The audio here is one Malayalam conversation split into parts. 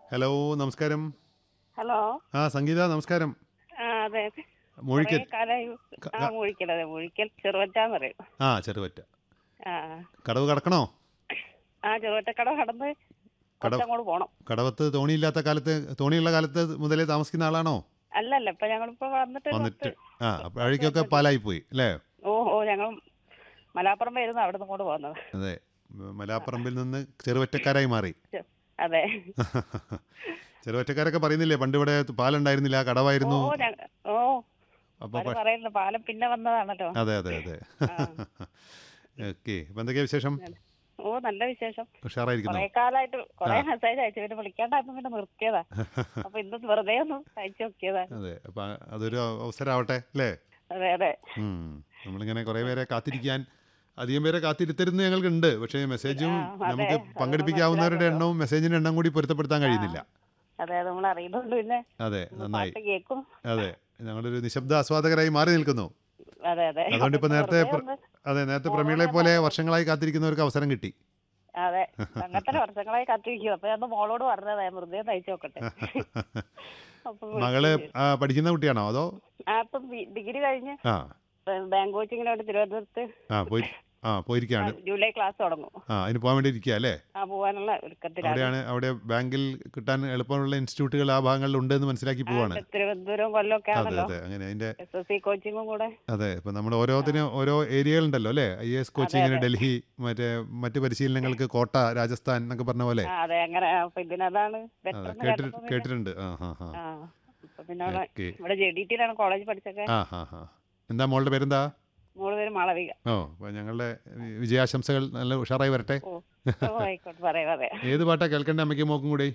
ഹലോ നമസ്കാരം ഹലോ ആ സംഗീത നമസ്കാരം ആ അതെ അതെ മൂഴിക്കൽ കുറേ കാലായി ആ മുഴിക്കൽ അതെ മുഴിക്കൽ ചെറുവറ്റാന്ന് പറയും ആ ചെറുപറ്റ ആ കടവ് കടക്കണോ ആ ചെറുവറ്റക്കട കടന്ന് കുറച്ചങ്ങോട്ട് പോണം കടവത്ത് തോണിയില്ലാത്ത കാലത്ത് തോണിയുള്ള കാലത്ത് മുതലേ താമസിക്കുന്ന ആളാണോ അല്ലല്ല ഇപ്പൊ ഞങ്ങളിപ്പോ വന്നിട്ട് ഒരു വന്നിട്ട് പത്ത്- ആ അപ്പോഴേക്കൊക്കെ പാലായി പോയി അല്ലേ ഓ ഓ ഞങ്ങൾ മലാപ്പുറം വരുന്ന അവിടെ നിന്ന് ഇങ്ങോട്ട് പോകുന്നത് അതെ മ- മലാപ്പറമ്പിൽ നിന്ന് ചെറുവറ്റക്കാരായി മാറി ചെ- അതെ ചെറുവറ്റക്കാരൊക്കെ പറയുന്നില്ലേ പണ്ട് ഇവിടെ പാലുണ്ടായിരുന്നില്ല ഓ കടവായിരുന്നു ഓ ഞങ്ങ- ഓ അപ്പോൾ അവര് പറയുന്നു പാലം പിന്നെ വന്നതാണല്ലോ അതെ അതെ അതെ ആ. ഓക്കെ അപ്പം എന്തൊക്കെയാ വിശേഷം ഓ നല്ല വിശേഷം ഉഷാറായിരിക്കുന്നു കൊറേ കാലായിട്ട് കൊറേ മെസ്സേജ് അയച്ചു പിന്നെ വിളിക്കാണ്ടായപ്പോ പിന്നെ നിർത്തിയതാ അപ്പൊ ഇന്ന് വെറുതെ ഒന്ന് അയച്ചു നോക്കിയതാ അതെ അപ്പം അതൊരു അവസരമാവട്ടെ അല്ലേ അതെ അതെ ഉം. നമ്മളിങ്ങനെ കുറേ പേരെ കാത്തിരിക്കാൻ അധികം പേരെ കാത്തിരുത്തരുന്ന് ഞങ്ങൾക്കുണ്ട് പക്ഷേ മെസ്സേജും ആ, അതെ. നമുക്ക് അത് പങ്കെടുപ്പിക്കാവുന്നവരുടെ മനസ്സിലാക്കുമല്ലോ. എണ്ണവും മെസ്സേജിന്റെ എണ്ണം കൂടി പൊരുത്തപ്പെടുത്താൻ കഴിയുന്നില്ല അതെ നമ്മൾ അറിയുന്നുണ്ട് പിന്നെ അതെ നന്നായി പാട്ട് കേൾക്കും അതെ ഞങ്ങളൊരു നിശബ്ദ ആസ്വാദകരായി മാറി നിൽക്കുന്നു അതെ അതെ അതുകൊണ്ട് ഇപ്പൊ നേരത്തെ വെറുതെ പ്ര- ഒന്ന് അതെ നേരത്തെ പ്രമീളെ പോലെ വർഷങ്ങളായി കാത്തിരിക്കുന്നവർക്ക് അവസരം കിട്ടി അതെ അങ്ങനത്തെ വർഷങ്ങളായി കാത്തിരിക്കും അപ്പൊ ഞാൻ മോളോട് പറഞ്ഞതാ ഞാൻ വെറുതെ തയ്ച്ചു നോക്കട്ടെ അപ്പൊ മകള് വിളിച്ചു. ആ, പഠിക്കുന്ന കുട്ടിയാണോ അതോ ആ ഇപ്പം ബി- ഡിഗ്രി കഴിഞ്ഞ് ആ ബാങ്ക് കോച്ചിങ്ങിനോട് തിരുവനന്തപുരത്ത് ആ പോയി ആ പോയിരിക്കുകയാണ് ജൂലൈ ക്ലാസ് തുടങ്ങും ആ അതിന് പോകാൻ വേണ്ടി ഇരിക്കുക അല്ലേ ആ പോവാനുള്ള ഒരുക്കത്തിലാണ് അവിടെയാണ് അവിടെ ബാങ്കിൽ കിട്ടാൻ എളുപ്പമുള്ള ഇൻസ്റ്റിറ്റ്യൂട്ടുകൾ ആ ഭാഗങ്ങളിൽ ഉണ്ടെന്ന് മനസ്സിലാക്കി പോവാണ് ആ, തിരുവനന്തപുരം കൊല്ലമൊക്കെ അതെ ആണല്ലോ അതെ അങ്ങനെ അതിന്റെ എസ് എസ് സി കോച്ചിങ്ങും കൂടെ അതെ ഇപ്പൊ നമ്മൾ ഓരോന്നിനും ഓരോ ഏരിയകളുണ്ടല്ലോ അല്ലേ ഐ എസ് കോച്ചിങ്ങിന് ഡൽഹി മറ്റേ മറ്റ് പരിശീലനങ്ങൾക്ക് കോട്ട രാജസ്ഥാൻ എന്നൊക്കെ പറഞ്ഞ പോലെ ആ അതെ അങ്ങനെ അപ്പൊ ഇതിനതാണ് അതെ ബെറ്റർ കേട്ടി കേട്ടിട്ടുണ്ട് ആ ഹാ ഹാ ആ അപ്പൊ പിന്നെ അവിടെ ഓക്കെ ഇവിടെ ജെ ഡി ടിയിലാണ് കോളേജ് പഠിച്ചൊക്കെ ആ ഹാ ഹാ എന്താ മോളുടെ പേരെന്താ മോള് പേര് മാളവിക ഓ അപ്പോൾ ഞങ്ങളുടെ വിജയാശംസകൾ നല്ല ഉഷാറായി വരട്ടെ ഓ ഓ ആയിക്കോട്ടെ പറയാം അതെ ഏത് പാട്ടാ കേൾക്കണ്ടേ അമ്മയ്ക്കും മോക്കും കൂടി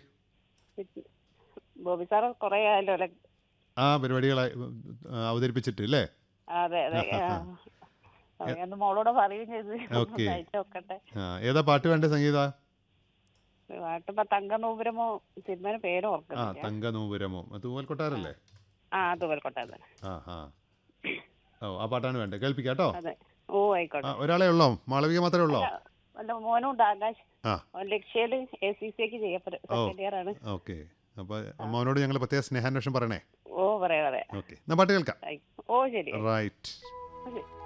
ബോബി സാറ് കൊറേ ആയല്ലോ അല്ലെ ആ പരിപാടികളായി ആ, അവതരിപ്പിച്ചിട്ട് അല്ലേ അതെ അതെ ആ. അതൊന്ന് മോളോട് പറയുകയും ചെയ്ത് ഓക്കേ. അയച്ചു നോക്കട്ടെ ആ ഏതാ പാട്ട് വേണ്ടേ സംഗീത പാട്ടിപ്പോ തങ്ക നൂപുരമോ സിനിമയുടെ പേര് ആ ഓർക്കുന്നില്ല തങ്ക നൂപുരമോ തൂവൽ കൊട്ടാരല്ലേ ആ തൂവൽക്കോട്ടെ അതെ ആ ആ ഓ ആ പാട്ടാണ് വേണ്ടത് കേൾപ്പിക്കാം കേട്ടോ അതെ ഓ ആയിക്കോട്ടെ ആ ഒരാളെ ഉള്ളോ മാളവിക മാത്രമേ ഉള്ളോ അല്ല മോനും ഉണ്ട് ആകാശ് ആ അവൻ ലക്ഷ്യയില് എ സി സി ഒക്കെ ചെയ്യപ്പെടും സെക്കൻഡ് ഇയർ ആണ് ഓക്കെ അപ്പോൾ അമ്മാവനോട് ഞങ്ങൾ പ്രത്യേക സ്നേഹാന്വേഷണം പറയണേ ഓ പറയാം പറയാം ഓക്കെ എന്നാ പാട്ട് കേൾക്കാം ആയി. ഓ ശരി റൈറ്റ് ശരി